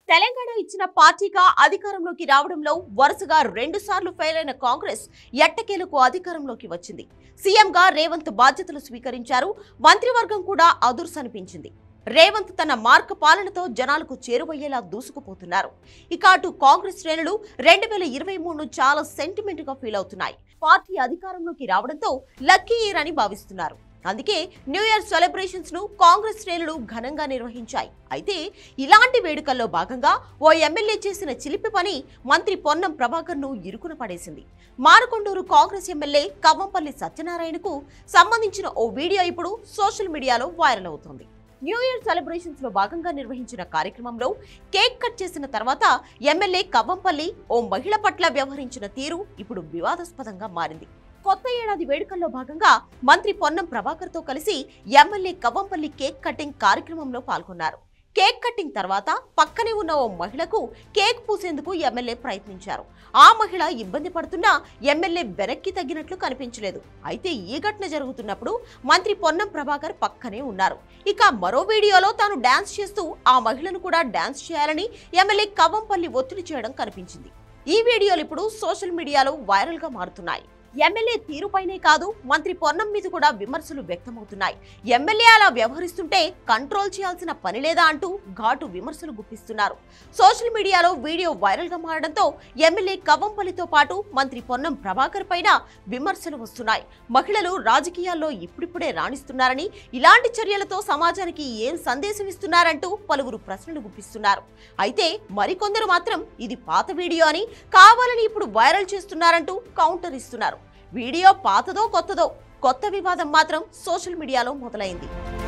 తెలంగాణ ఇచ్చిన పార్టీగా అధికారంలోకి రావడంలో వరుసగా రెండు సార్లు ఫెయిల్ అయిన కాంగ్రెస్ ఎట్టకేలకు అధికారంలోకి వచ్చింది సీఎంగా రేవంత్ బాధ్యతలు స్వీకరించారు మంత్రివర్గం కూడా అదుర్సనిపించింది రేవంత్ తన మార్క పాలనతో జనాలకు చేరువయ్యేలా దూసుకుపోతున్నారు ఇక అటు కాంగ్రెస్ శ్రేణులు రెండు వేల ఇరవై మూడును చాలా సెంటిమెంట్ గా ఫీల్ అవుతున్నాయి పార్టీ అధికారంలోకి రావడంతో లక్కీ ఇయర్ అని భావిస్తున్నారు అందుకే న్యూ ఇయర్ సెలబ్రేషన్స్ ను కాంగ్రెస్ శ్రేణులు ఘనంగా నిర్వహించాయి అయితే ఇలాంటి వేడుకల్లో భాగంగా ఓ ఎమ్మెల్యే చేసిన చిలిపి పని మంత్రి పొన్నం ప్రభాకర్ ను ఇరుకున పడేసింది మారకొండూరు కాంగ్రెస్ ఎమ్మెల్యే కవ్వంపల్లి సత్యనారాయణకు సంబంధించిన ఓ వీడియో ఇప్పుడు సోషల్ మీడియాలో వైరల్ అవుతోంది న్యూ ఇయర్ సెలబ్రేషన్స్ లో భాగంగా నిర్వహించిన కార్యక్రమంలో కేక్ కట్ చేసిన తర్వాత ఎమ్మెల్యే కవ్వంపల్లి ఓ మహిళ పట్ల వ్యవహరించిన తీరు ఇప్పుడు వివాదాస్పదంగా మారింది కొత్త ఏడాది వేడుకల్లో భాగంగా మంత్రి పొన్నం ప్రభాకర్ తో కలిసి ఎమ్మెల్యే కవ్వంపల్లి కేక్ కటింగ్ కార్యక్రమంలో పాల్గొన్నారు కేక్ కటింగ్ తర్వాత పక్కనే ఉన్న ఓ మహిళకు కేక్ పూసేందుకు ఎమ్మెల్యే ప్రయత్నించారు ఆ మహిళ ఇబ్బంది పడుతున్నా ఎమ్మెల్యే వెనక్కి తగ్గినట్లు కనిపించలేదు అయితే ఈ ఘటన జరుగుతున్నప్పుడు మంత్రి పొన్నం ప్రభాకర్ పక్కనే ఉన్నారు ఇక మరో వీడియోలో తాను డాన్స్ చేస్తూ ఆ మహిళను కూడా డాన్స్ చేయాలని ఎమ్మెల్యే కవ్వంపల్లి ఒత్తిడి చేయడం కనిపించింది ఈ వీడియోలు ఇప్పుడు సోషల్ మీడియాలో వైరల్ గా మారుతున్నాయి ఎమ్మెల్యే తీరుపైనే కాదు మంత్రి పొన్నం మీద కూడా విమర్శలు వ్యక్తమవుతున్నాయి ఎమ్మెల్యే అలా వ్యవహరిస్తుంటే కంట్రోల్ చేయాల్సిన పని లేదా అంటూ ఘాటు విమర్శలు గుప్పిస్తున్నారు సోషల్ మీడియాలో వీడియో వైరల్ గా మారడంతో ఎమ్మెల్యే కవ్వంపల్లితో పాటు మంత్రి పొన్నం ప్రభాకర్ పైన విమర్శలు వస్తున్నాయి మహిళలు రాజకీయాల్లో ఇప్పుడిప్పుడే రాణిస్తున్నారని ఇలాంటి చర్యలతో సమాజానికి ఏం సందేశం ఇస్తున్నారంటూ పలువురు ప్రశ్నలు గుప్పిస్తున్నారు అయితే మరికొందరు మాత్రం ఇది పాత వీడియో అని కావాలని ఇప్పుడు వైరల్ చేస్తున్నారంటూ కౌంటర్ ఇస్తున్నారు వీడియో పాతదో కొత్తదో కొత్త వివాదం మాత్రం సోషల్ మీడియాలో మొదలైంది